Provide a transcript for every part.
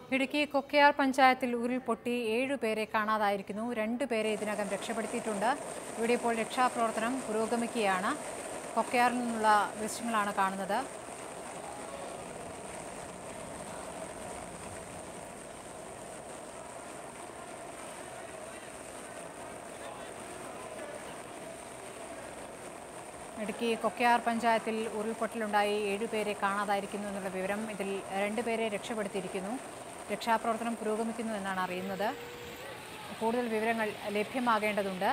ഇടുക്കി കൊക്കയാർ പഞ്ചായത്തിൽ ഉരുൾപൊട്ടി ഏഴുപേരെ കാണാതായിരിക്കുന്നു രണ്ടുപേരെ ഇതിനകം രക്ഷപ്പെടുത്തിയിട്ടുണ്ട് ഇവിടെ ഇപ്പോൾ രക്ഷാപ്രവർത്തനം പുരോഗമിക്കുകയാണ് കൊക്കയാറിൽ നിന്നുള്ള ദൃശ്യങ്ങളാണ് കാണുന്നത് ഇടുക്കി കൊക്കയാർ പഞ്ചായത്തിൽ ഉരുൾപൊട്ടലുണ്ടായി ഏഴുപേരെ കാണാതായിരിക്കുന്നു എന്നുള്ള വിവരം ഇതിൽ രണ്ടുപേരെ രക്ഷപ്പെടുത്തിയിരിക്കുന്നു രക്ഷാപ്രവർത്തനം പുരോഗമിക്കുന്നു എന്നാണ് അറിയുന്നത് കൂടുതൽ വിവരങ്ങൾ ലഭ്യമാകേണ്ടതുണ്ട്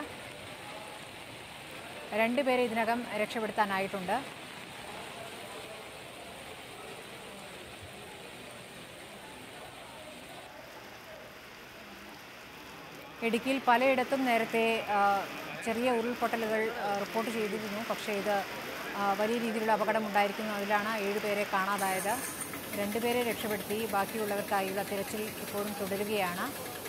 രണ്ടുപേരെ ഇതിനകം രക്ഷപ്പെടുത്താനായിട്ടുണ്ട് ഇടുക്കിയിൽ പലയിടത്തും നേരത്തെ ആ, ചെറിയ ഉരുൾപൊട്ടലുകൾ ആ, റിപ്പോർട്ട് ചെയ്തിരുന്നു പക്ഷേ ഇത് ആ, വലിയ രീതിയിലുള്ള അപകടം ഉണ്ടായിരിക്കുന്നു അതിലാണ് ഏഴുപേരെ കാണാതായത് രണ്ടുപേരെ രക്ഷപ്പെടുത്തി ബാക്കിയുള്ളവർക്കായുള്ള തിരച്ചിൽ ഇപ്പോഴും തുടരുകയാണ്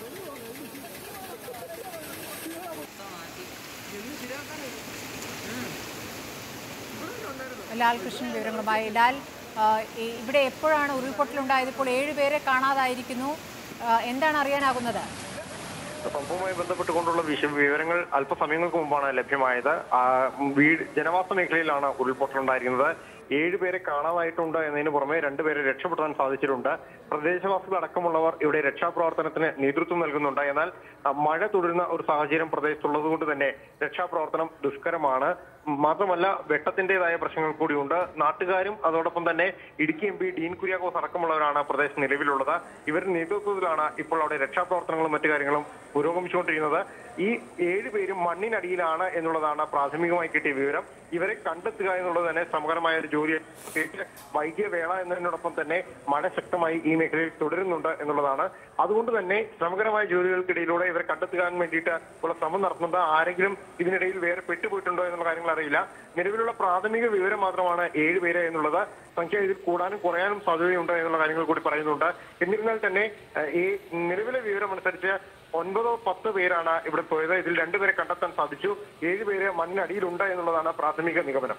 ലാൽ കൃഷ്ണൻ വിവരങ്ങളുമായി ലാൽ ആ, ഈ- ഇവിടെ എപ്പോഴാണ് ഉരുൾപൊട്ടലുണ്ടായത് ഇപ്പോൾ ഏഴുപേരെ കാണാതായിരിക്കുന്നു ആ, എന്താണ് അറിയാനാകുന്നത് സംഭവവുമായി ബന്ധപ്പെട്ടുകൊണ്ടുള്ള വിശ വിവരങ്ങൾ അല്പസമയങ്ങൾക്ക് മുമ്പാണ് ലഭ്യമായത് ആ, വീട് ജനവാസ മേഖലയിലാണ് ഉരുൾപൊട്ടലുണ്ടായിരിക്കുന്നത് ഏഴുപേരെ കാണാതായിട്ടുണ്ട് എന്നതിന് പുറമെ രണ്ടുപേരെ രക്ഷപ്പെടുത്താൻ സാധിച്ചിട്ടുണ്ട് പ്രദേശവാസികൾ അടക്കമുള്ളവർ ഇവിടെ രക്ഷാപ്രവർത്തനത്തിന് നേതൃത്വം നൽകുന്നുണ്ട് എന്നാൽ ആ, മഴ തുടരുന്ന ഒരു സാഹചര്യം പ്രദേശത്തുള്ളത് കൊണ്ട് തന്നെ രക്ഷാപ്രവർത്തനം ദുഷ്കരമാണ് മാത്രമല്ല വെട്ടത്തിന്റേതായ പ്രശ്നങ്ങൾ കൂടിയുണ്ട് നാട്ടുകാരും അതോടൊപ്പം തന്നെ ഇടുക്കി എം പി ഡീൻ കുര്യാക്കോസ് അടക്കമുള്ളവരാണ് പ്രദേശത്ത് നിലവിലുള്ളത് ഇവരുടെ നേതൃത്വത്തിലാണ് ഇപ്പോൾ അവിടെ രക്ഷാപ്രവർത്തനങ്ങളും മറ്റു കാര്യങ്ങളും പുരോഗമിച്ചുകൊണ്ടിരിക്കുന്നത് ഈ ഏഴുപേരും മണ്ണിനടിയിലാണ് എന്നുള്ളതാണ് പ്രാഥമികമായി കിട്ടിയ വിവരം ഇവരെ കണ്ടെത്തുക എന്നുള്ളത് തന്നെ ശ്രമകരമായ ഒരു ജോലി പ്രത്യേകിച്ച് വൈകിയ വേള എന്നതിനോടൊപ്പം തന്നെ മഴ ശക്തമായി ഈ മേഖലയിൽ തുടരുന്നുണ്ട് എന്നുള്ളതാണ് അതുകൊണ്ട് തന്നെ ശ്രമകരമായ ജോലികൾക്കിടയിലൂടെ ഇവരെ കണ്ടെത്തുവാൻ വേണ്ടിയിട്ട് ഉള്ള ശ്രമം നടത്തുന്നുണ്ട് ആരെങ്കിലും ഇതിനിടയിൽ വേറെ പെട്ടുപോയിട്ടുണ്ടോ എന്നുള്ള കാര്യങ്ങൾ അറിയില്ല നിലവിലുള്ള പ്രാഥമിക വിവരം മാത്രമാണ് ഏഴുപേര് എന്നുള്ളത് സംഖ്യ ഇതിൽ കൂടാനും കുറയാനും സാധ്യതയുണ്ട് എന്നുള്ള കാര്യങ്ങൾ കൂടി പറയുന്നുണ്ട് എന്നിരുന്നാൽ തന്നെ ഏഹ്, ഈ നിലവിലെ വിവരം അനുസരിച്ച് ഒൻപതോ പത്ത് പേരാണ് ഇവിടെ പോയത് ഇതിൽ രണ്ടുപേരെ കണ്ടെത്താൻ സാധിച്ചു ഏഴുപേര് മണ്ണിനടിയിലുണ്ട് എന്നുള്ളതാണ് പ്രാഥമിക നിഗമനം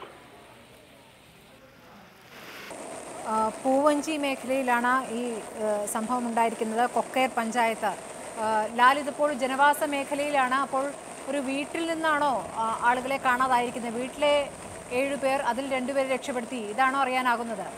ആ, പൂവഞ്ചി മേഖലയിലാണ് ഈ ആ, സംഭവം ഉണ്ടായിരിക്കുന്നത് കൊക്കയർ പഞ്ചായത്ത് ആ, ലാൽ ഇതിപ്പോൾ ജനവാസ മേഖലയിലാണ് അപ്പോൾ ഒരു വീട്ടിൽ നിന്നാണോ ആ, ആളുകളെ കാണാതായിരിക്കുന്നത് വീട്ടിലെ ഏഴുപേർ അതിൽ രണ്ടുപേരെ രക്ഷപ്പെടുത്തി ഇതാണോ അറിയാനാകുന്നത്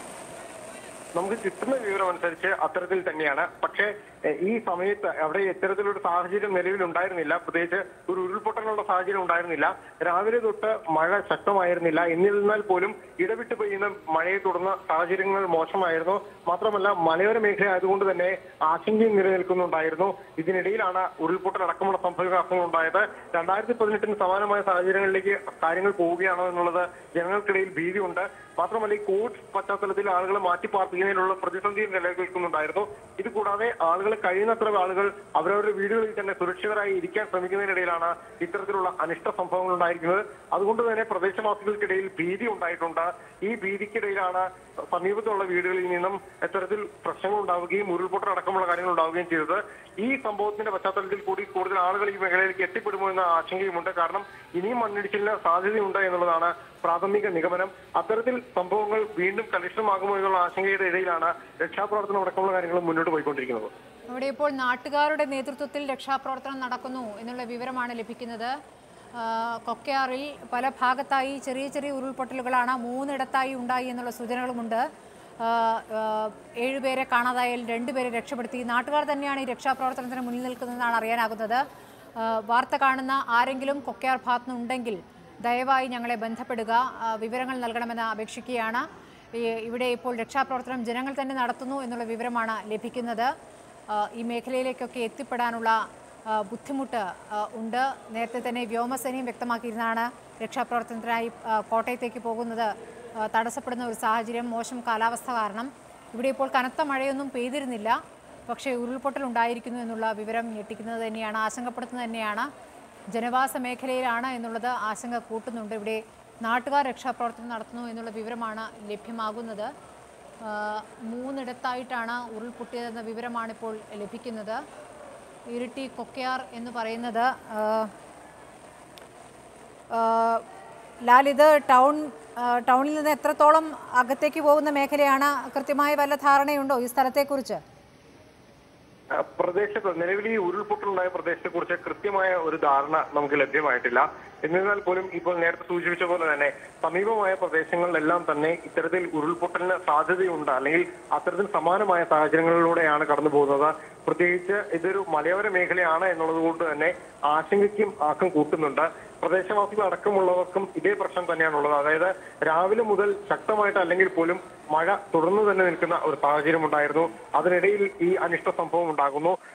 നമുക്ക് കിട്ടുന്ന വിവരം അനുസരിച്ച് അത്തരത്തിൽ തന്നെയാണ് പക്ഷേ എഹ്, ഈ സമയത്ത് അവിടെ ഇത്തരത്തിലൊരു സാഹചര്യം നിലവിലുണ്ടായിരുന്നില്ല പ്രത്യേകിച്ച് ഒരു ഉരുൾപൊട്ടലുള്ള സാഹചര്യം ഉണ്ടായിരുന്നില്ല രാവിലെ തൊട്ട് മഴ ശക്തമായിരുന്നില്ല എന്നിരുന്നാൽ പോലും ഇടവിട്ട് പെയ്യുന്ന മഴയെ തുടർന്ന് സാഹചര്യങ്ങൾ മോശമായിരുന്നു മാത്രമല്ല മലയോര മേഖല ആയതുകൊണ്ട് തന്നെ ആശങ്കയും നിലനിൽക്കുന്നുണ്ടായിരുന്നു ഇതിനിടയിലാണ് ഉരുൾപൊട്ടൽ അടക്കമുള്ള സംഭവവികാസങ്ങൾ ഉണ്ടായത് രണ്ടായിരത്തി പതിനെട്ടിന് സമാനമായ സാഹചര്യങ്ങളിലേക്ക് കാര്യങ്ങൾ പോവുകയാണോ എന്നുള്ളത് ജനങ്ങൾക്കിടയിൽ ഭീതിയുണ്ട് മാത്രമല്ല ഈ കോവിഡ് പശ്ചാത്തലത്തിൽ ആളുകളെ മാറ്റിപ്പാർപ്പിക്കുന്നതിനുള്ള പ്രതിസന്ധി നിലനിൽക്കുന്നുണ്ടായിരുന്നു ഇത് കൂടാതെ ആളുകൾ കഴിയുന്നത്ര ആളുകൾ അവരവരുടെ വീടുകളിൽ തന്നെ സുരക്ഷിതരായി ഇരിക്കാൻ ശ്രമിക്കുന്നതിനിടയിലാണ് ഇത്തരത്തിലുള്ള അനിഷ്ട സംഭവങ്ങൾ ഉണ്ടായിരിക്കുന്നത് അതുകൊണ്ട് തന്നെ പ്രദേശവാസികൾക്കിടയിൽ ഭീതി ഉണ്ടായിട്ടുണ്ട് ഈ ഭീതിക്കിടയിലാണ് സമീപത്തുള്ള വീടുകളിൽ നിന്നും ഇത്തരത്തിൽ പ്രശ്നങ്ങൾ ഉണ്ടാവുകയും ഉരുൾപൊട്ടൽ അടക്കമുള്ള കാര്യങ്ങൾ ഉണ്ടാവുകയും ചെയ്തത് ഈ സംഭവത്തിന്റെ പശ്ചാത്തലത്തിൽ കൂടി കൂടുതൽ ആളുകൾ ഈ മേഖലയിലേക്ക് എത്തിപ്പെടുമോ എന്ന ആശങ്കയുമുണ്ട് കാരണം ഇനിയും മണ്ണിടിച്ചിലിന് സാധ്യതയുണ്ട് എന്നുള്ളതാണ് പ്രാഥമിക നിഗമനം അത്തരത്തിൽ സംഭവങ്ങൾ വീണ്ടും കലുഷിതമാകുമോ എന്നുള്ള ആശങ്കയുടെ ഇടയിലാണ് രക്ഷാപ്രവർത്തനം അടക്കമുള്ള കാര്യങ്ങൾ മുന്നോട്ട് പോയിക്കൊണ്ടിരിക്കുന്നത് അവിടെ ഇപ്പോൾ നാട്ടുകാരുടെ നേതൃത്വത്തിൽ രക്ഷാപ്രവർത്തനം നടക്കുന്നു എന്നുള്ള വിവരമാണ് ലഭിക്കുന്നത് ആ, കൊക്കയാറിൽ പല ഭാഗത്തായി ചെറിയ ചെറിയ ഉരുൾപൊട്ടലുകളാണ് മൂന്നിടത്തായി ഉണ്ടായി എന്നുള്ള സൂചനകളുമുണ്ട് ആ, ആ, ഏഴുപേരെ കാണാതായാൽ രണ്ടുപേരെ രക്ഷപ്പെടുത്തി നാട്ടുകാർ തന്നെയാണ് ഈ രക്ഷാപ്രവർത്തനത്തിന് മുന്നിൽ നിൽക്കുന്നതെന്നാണ് അറിയാനാകുന്നത് ആ, വാർത്ത കാണുന്ന ആരെങ്കിലും കൊക്കയാർ ഭാഗത്തുനിന്നുണ്ടെങ്കിൽ ദയവായി ഞങ്ങളെ ബന്ധപ്പെടുക ആ, വിവരങ്ങൾ നൽകണമെന്ന് അപേക്ഷിക്കുകയാണ് ഈ- ഇവിടെ ഇപ്പോൾ രക്ഷാപ്രവർത്തനം ജനങ്ങൾ തന്നെ നടത്തുന്നു എന്നുള്ള വിവരമാണ് ലഭിക്കുന്നത് ആ, ഈ മേഖലയിലേക്കൊക്കെ എത്തിപ്പെടാനുള്ള ആ, ബുദ്ധിമുട്ട് ആ, ഉണ്ട് നേരത്തെ തന്നെ വ്യോമസേനയും വ്യക്തമാക്കിയിരുന്നതാണ് രക്ഷാപ്രവർത്തനത്തിനായി ആ, കോട്ടയത്തേക്ക് പോകുന്നത് ആ, തടസ്സപ്പെടുന്ന ഒരു സാഹചര്യം മോശം കാലാവസ്ഥ കാരണം ഇവിടെ ഇപ്പോൾ കനത്ത മഴയൊന്നും പെയ്തിരുന്നില്ല പക്ഷേ ഉരുൾപൊട്ടൽ ഉണ്ടായിരിക്കുന്നു എന്നുള്ള വിവരം ഞെട്ടിക്കുന്നത് തന്നെയാണ് ആശങ്കപ്പെടുത്തുന്നത് തന്നെയാണ് ജനവാസ മേഖലയിലാണ് എന്നുള്ളത് ആശങ്ക കൂട്ടുന്നുണ്ട് ഇവിടെ നാട്ടുകാർ രക്ഷാപ്രവർത്തനം നടത്തുന്നു എന്നുള്ള വിവരമാണ് ലഭ്യമാകുന്നത് ആ, മൂന്നിടത്തായിട്ടാണ് ഉരുൾപൊട്ടിയതെന്ന വിവരമാണ് ഇപ്പോൾ ലഭിക്കുന്നത് ഇരിട്ടി കൊക്കയാർ എന്ന് പറയുന്നത് ആ, ആ, ലാൽ ഇത് ടൗൺ ആ, ടൗണിൽ നിന്ന് എത്രത്തോളം അകത്തേക്ക് പോകുന്ന മേഖലയാണ് കൃത്യമായ വല്ല ധാരണയുണ്ടോ ഈ സ്ഥലത്തെക്കുറിച്ച് അഹ് പ്രദേശത്ത് നിലവിൽ ഈ ഉരുൾപൊട്ടലുണ്ടായ പ്രദേശത്തെ കുറിച്ച് കൃത്യമായ ഒരു ധാരണ നമുക്ക് ലഭ്യമായിട്ടില്ല എന്നിരുന്നാൽ പോലും ഇപ്പോൾ നേരത്തെ സൂചിപ്പിച്ച പോലെ തന്നെ സമീപമായ പ്രദേശങ്ങളിലെല്ലാം തന്നെ ഇത്തരത്തിൽ ഉരുൾപൊട്ടലിന് സാധ്യതയുണ്ട് അല്ലെങ്കിൽ അത്തരത്തിൽ സമാനമായ സാഹചര്യങ്ങളിലൂടെയാണ് കടന്നു പോകുന്നത് പ്രത്യേകിച്ച് ഇതൊരു മലയോര മേഖലയാണ് എന്നുള്ളത് കൊണ്ട് തന്നെ ആശങ്കയ്ക്കും ആക്കം കൂട്ടുന്നുണ്ട് പ്രദേശവാസികൾ അടക്കമുള്ളവർക്കും ഇതേ പ്രശ്നം തന്നെയാണുള്ളത് അതായത് രാവിലെ മുതൽ ശക്തമായിട്ട് അല്ലെങ്കിൽ പോലും മഴ തുടർന്നു തന്നെ നിൽക്കുന്ന ഒരു സാഹചര്യം ഉണ്ടായിരുന്നു അതിനിടയിൽ ഈ അനിഷ്ട സംഭവം ഉണ്ടാകുന്നു